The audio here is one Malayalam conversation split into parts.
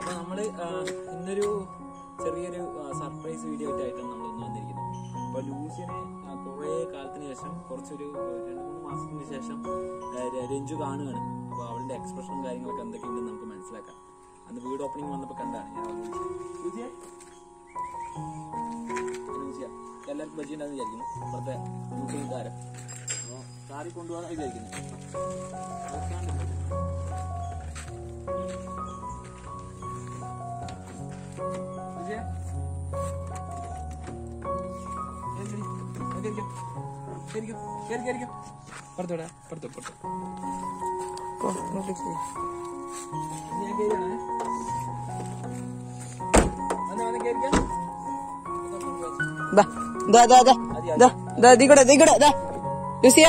അപ്പൊ നമ്മള് ആ, ഇന്നൊരു ചെറിയൊരു സർപ്രൈസ് വീഡിയോ ആയിട്ടാണ് നമ്മൾ ഇന്ന് വന്നിരിക്കുന്നത് അപ്പൊ ലൂസിനെ ആ, കുറേ കാലത്തിന് ശേഷം കുറച്ചൊരു ആ, രണ്ട് മൂന്ന് മാസത്തിന് ശേഷം ആ, ര- രഞ്ജു കാണുകയാണ് അപ്പൊ അവളുടെ എക്സ്പ്രഷനും കാര്യങ്ങളൊക്കെ എന്തൊക്കെയുണ്ടെന്ന് നമുക്ക് മനസ്സിലാക്കാം അന്ന് വീട് ഓപ്പണിംഗ് വന്നപ്പോ കണ്ടാണ് ഞാൻ അവളെ വിളിച്ചത്. ലൂസിയെ? ലൂസിയ എല്ലാവർക്കും ബജി ഉണ്ടാകുന്ന വിചാരിക്കുന്നു ഇപ്പോഴത്തെ ലൂസിയ താരം അപ്പൊ കാറി കൊണ്ടുപോകാൻ വിചാരിക്കുന്നു വിജയ പുറത്തോടാ പുറത്തോ പുറത്തോ ഞാൻ കയറിയാണേ വന്ന് വന്ന് കയറിക്കാം ദാ, ദാ, ദാ, ദാ. ദാ, ദാ, ദീ കൂടെ, ദീ കൂടെ, ദാ. ലൂസിയ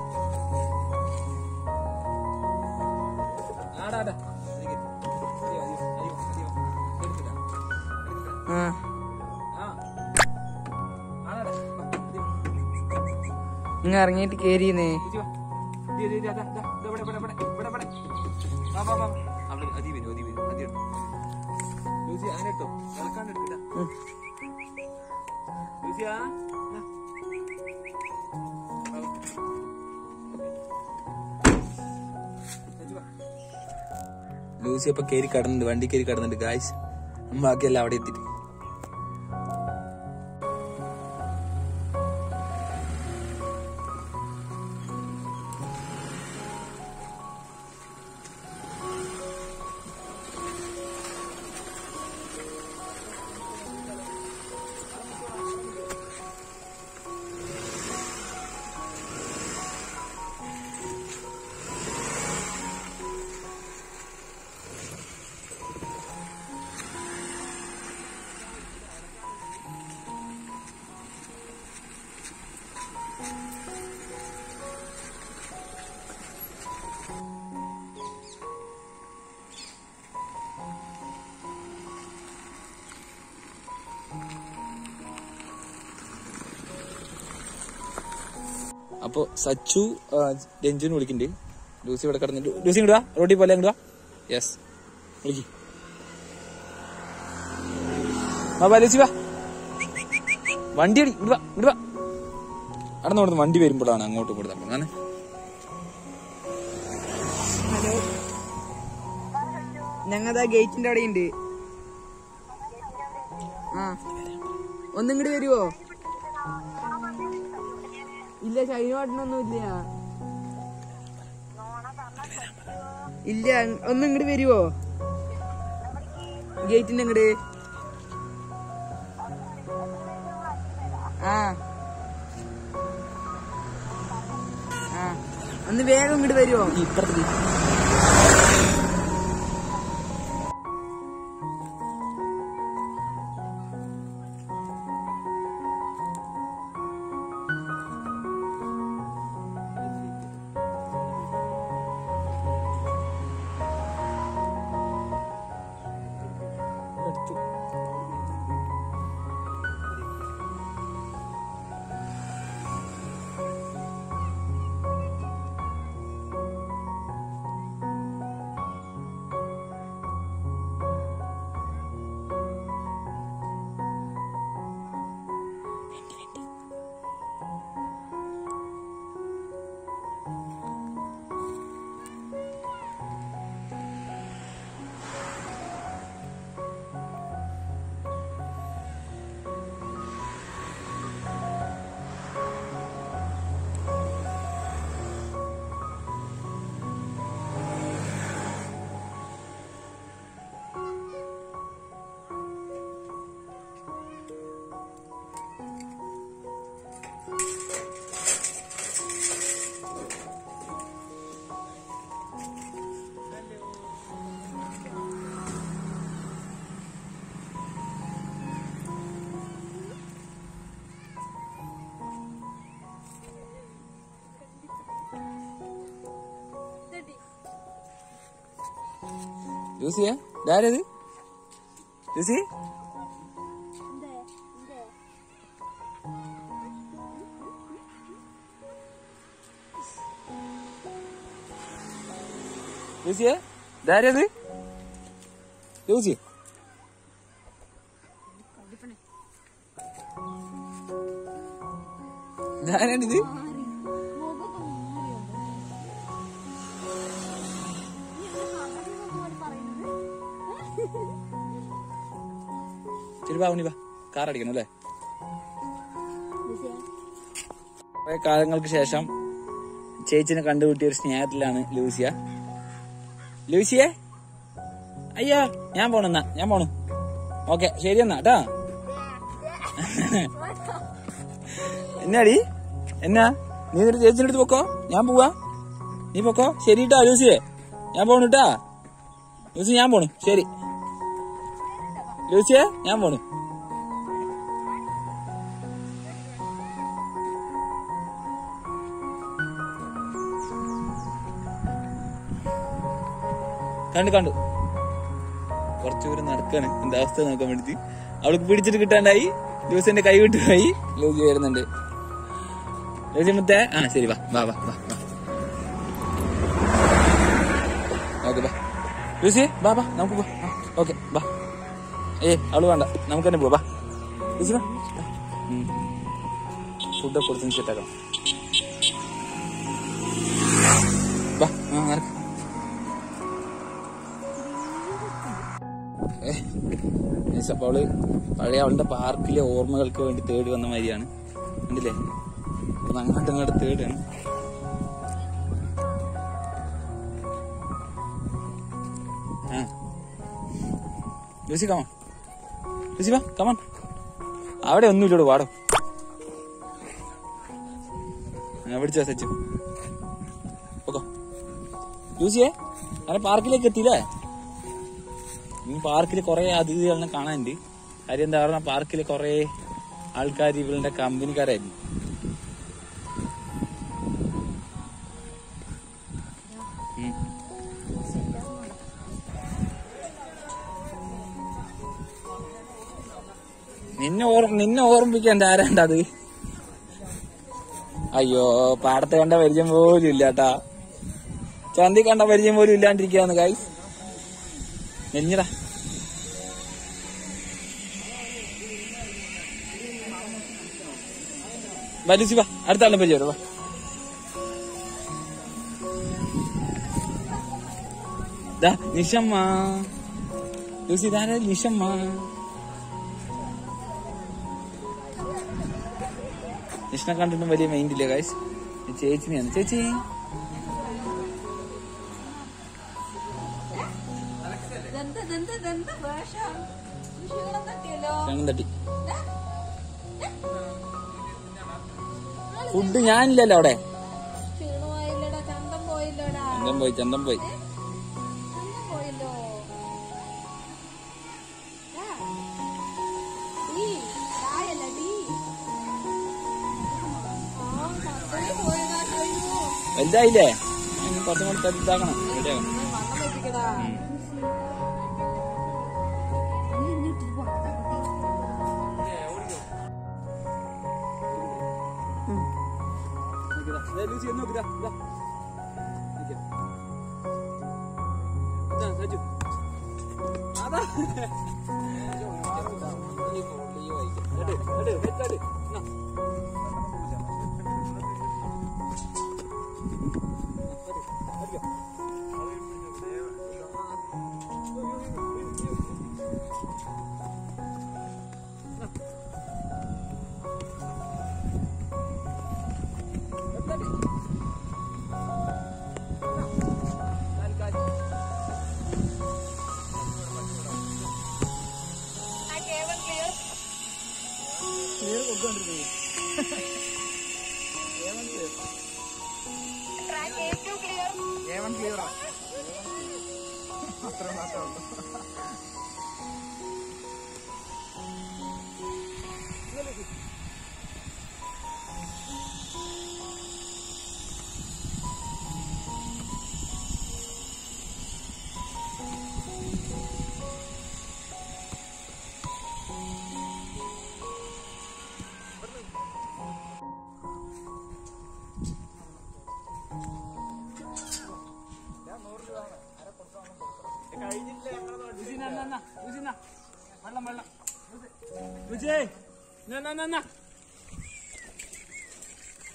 ആടാ ആടാ അധികം അധികം അധികം അധികം എടുത്തില്ല എടുത്തില്ല ആ ആ ആടാ അധികം ഇങ്ങ് ഇറങ്ങിയിട്ട് കേറിയെന്നേ കുച്ചി വാ. ദേ, ദേ, ദേ, ദാ, ദാ, ദാ, ഇവിടെ, ഇവിടെ, ഇവിടെ, ഇവിടെ, ഇവിടെ. വാ, വാ, വാ. അവിടെ അതി വരും, അതി വരും, അതി എടുത്തോ. ലൂസി, അതിനെ എടുത്തോ. ഇളക്കാണ്ട് എടുക്ക്, ഇതാ. ലൂസിയാ, ഇതാ. വാ, വാ. ലൂസി, വാ. ലൂസി അപ്പൊ കേറി കടന്നുണ്ട് വണ്ടി കേറി കടന്നുണ്ട് ഗായ്സ് ബാക്കിയെല്ലാം അവിടെ എത്തിയിട്ട് അപ്പൊ സച്ചു ആ, രഞ്ജുവിനെ വിളിക്കുന്നുണ്ട് ലൂസി ഇവിടെ കിടന്നിട്ട് ലൂസി ഇങ്ങോട്ട് വാ റോഡിൽ പോലെ ഇങ്ങോട്ട് വാ യെസ് വിളിക്ക് വാ വാ ലൂസി വാ വണ്ടി അടി ഇങ്ങോട്ട് വാ ഇങ്ങോട്ട് വാ നടന്നു കൊടുത്ത് വണ്ടി വരുമ്പോഴാണ് അങ്ങോട്ട് കൂടെ അങ്ങനെ ഹലോ ഞങ്ങതാ ഗേറ്റിന്റെ അവിടെ ഉണ്ട് ആ ഒന്നും ഇങ്ങോട്ട് വരുവോ ഇല്ല ശൈനവാട്ടിനൊന്നും ഇല്ല ഇല്ല ഒന്ന് ഇങ്ങോട്ട് വരുവോ ഗേറ്റിന്റെ ഇങ്ങോട്ട് ആ ആ ഒന്ന് വേഗം ഇങ്ങോട്ട് വരുവോ ഇപ്പുറത്ത് ലൂസിയാ ഇതാരത് ലൂസി ലൂസിയ ഇതാരത് ലൂസി ഇതാരാണിത് ശരി ബാ ഉണ്ണി ബാ കാർ അടിക്കണം അല്ലേ കുറെ കാലങ്ങൾക്ക് ശേഷം ചേച്ചിനെ കണ്ടുപിട്ടിയ ഒരു സ്നേഹത്തിലാണ് ലൂസിയ ലൂസിയെ അയ്യാ ഞാൻ പോണെന്നാ ഞാൻ പോണു ഓക്കെ ശരി എന്നാ കേട്ടാ എന്നാടി എന്നാ നീ എന്നിട്ട് ചേച്ചിന്റെ അടുത്ത് പൊക്കോ ഞാൻ പോവാ നീ പൊക്കോ ശരി കേട്ടാ ലൂസിയെ ഞാൻ പോണു കേട്ടാ ലൂസി ഞാൻ പോണു ശരി ലൂസിയെ ഞാൻ പോണു കണ്ടു കണ്ടു കുറച്ചു ദൂരം നടക്കാണ് എന്താ അവസ്ഥ നോക്കാൻ വേണ്ടി അവൾക്ക് പിടിച്ചിട്ട് കിട്ടാണ്ടായി ലൂസിന്റെ കൈ വിട്ടുപോയി ലൂസി വരുന്നുണ്ട് ലൂസി മുത്തേ ആ ശരി വാ വാ വാ വാ വാ ഓക്കെ വാ ലൂസി വാ വാ നമുക്ക് പോവാ ഓക്കെ വാ ഏ അവള് വേണ്ട നമുക്ക് തന്നെ പോവാ വാ ലൂസി വാ ഫുഡൊക്കെ കൊടുത്ത് സെറ്റാക്കാം വാ ആ നടക്കാം ഏഹ് അപ്പൊ അവള് പഴയ അവളുടെ പാർക്കിലെ ഓർമ്മകൾക്ക് വേണ്ടി തേടി വന്ന മാതിരിയാണ് കണ്ടില്ലേ അപ്പൊ അങ്ങോട്ടും ഇങ്ങോട്ട് തേടാണ് ആ ലൂസി കമാൻ ലൂസി വാ കമാൻ അവിടെ ഒന്നുമില്ലടോ വാടോ ആ പിടിച്ചോ സച്ചു ഓക്കോ ലൂസിയെ അങ്ങനെ പാർക്കിലേക്ക് എത്തിയില്ലേ ഈ പാർക്കിൽ കുറെ അതിഥികളെ കാണാനുണ്ട് കാര്യം എന്താ പറഞ്ഞാൽ പാർക്കിൽ കുറെ ആൾക്കാർ ഇവളുടെ കമ്പനിക്കാരായിരുന്നു ഉം. നിന്നെ ഓർ നിന്നെ ഓർമ്മിക്കാൻ ആരാണ്ട് അത് അയ്യോ പാടത്തെ കണ്ട പരിചയം പോലും ഇല്ല കേട്ടാ ചന്തി കണ്ട പരിചയം പോലും ഇല്ലാണ്ടിരിക്കാന്ന് കായ് നെഞ്ഞിടാ വലിച്ചു വാ അടുത്ത ആളും പരിചയം വാ ദാ നിഷമ്മ ലൂസി ഇതാരാ നിഷമ്മ നിഷ്ണ കണ്ടിട്ടും വലിയ മൈൻഡ് ഇല്ല കാശ് ചേച്ചിനെയാണ് ചേച്ചി ഇതെന്ത് ഇതെന്ത് ഇതെന്ത് വേഷം ക്ഷീണം തട്ടിയല്ലോ ക്ഷണം തട്ടി ഫുഡ് ഞാനില്ലല്ലോ അവിടെ ക്ഷീണമായില്ലടാ ചന്തം പോയില്ലടാ ചന്തം പോയി ചന്തം പോയി ചന്തം പോയല്ലോ ഡാ. ഡീ, ഡായല്ല, ഡീ. ആ, ചന്തയിൽ പോയതാ, കഴിഞ്ഞു. വലുതായില്ലേ ഇനി കുറച്ചും കൂടി ഇതാക്കണം റെഡിയാക്കണം നീ വണ്ണം വെച്ചിക്കടാ. നീ എന്നിട്ട് പോ. വെള്ളം വെള്ളം വിജയ്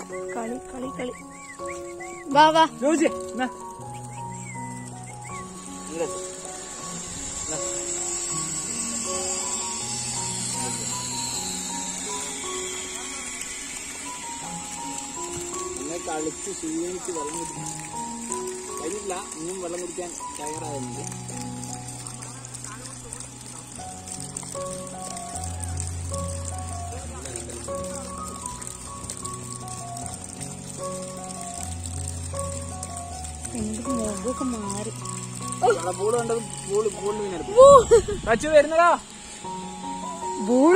കളി കളി കളി വാ വാ ലൂസി എന്നാ ഇങ്ങോട്ട്. എന്നാ. നിങ്ങൾ കളിച്ച് ക്ഷീണിച്ച് വെള്ളം കുടിക്കും വരില്ല ഇനിയും വെള്ളം കുടിക്കാൻ തയ്യാറാകുന്നുണ്ട് എന്റെ മുഖമൊക്കെ മാറി ബോൾ കണ്ടത് ബോൾ ബോളിന് പിന്നെ കച്ചു വരുന്നടാ ബോൾ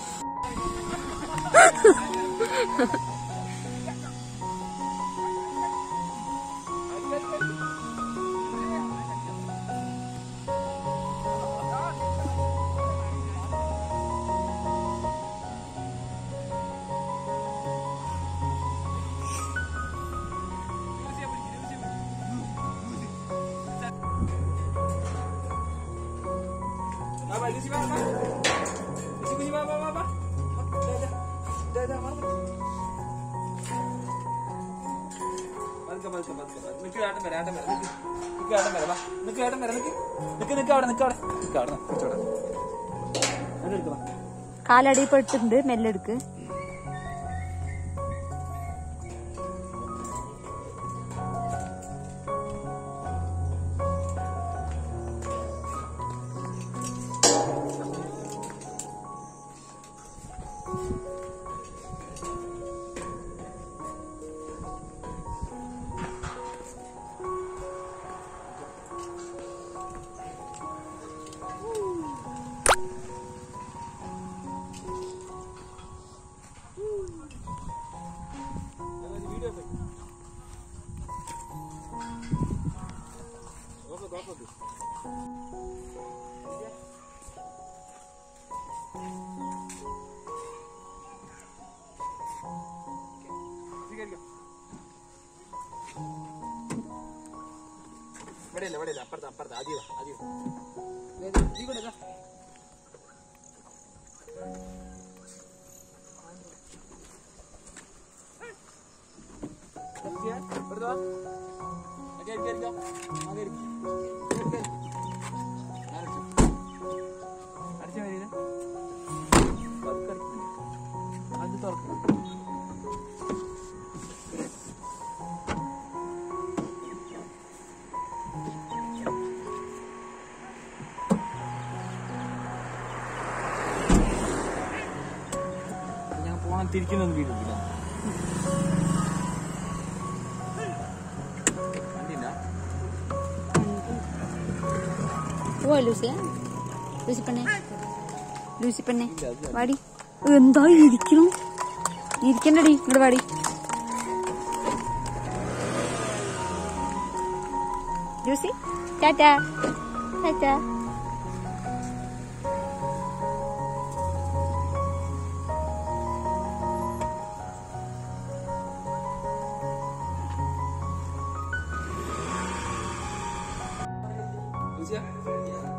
കാലടി പെട്ടിട്ടുണ്ട് മെല്ലെടുക്ക് ഇവിടെയല്ല ഇവിടെയല്ല അപ്പുറത്ത് അപ്പുറത്ത് ആദ്യം ആദ്യം ഇവിടെ ഇതാ. സത്യ, ഇവിടുത്തെ വാ. ഓക്കേ, ഇരിക്ക്, ഇരിക്ക്. ആകെ ഇരിക്ക്. ഇരിക്ക്, ഇരിക്ക്. ഞാൻ അടിച്ചു. അടിച്ച മതി ഇത്. പതുക്കെ അടിക്ക്. അത് തുറക്ക്. ഞാൻ പോകാൻ തിരിക്കുന്നൊന്നും വീടില്ല കണ്ടില്ല ഓ ലൂസിയ ലൂസി പെണ്ണെ ലൂസി പെണ്ണെ വാടി എന്താ ഇരിക്കണം ഇരിക്കണ്ടടി ഇങ്ങോട്ട് വാടി ലൂസി ടാറ്റാ ടാറ്റാ ലൂസിയ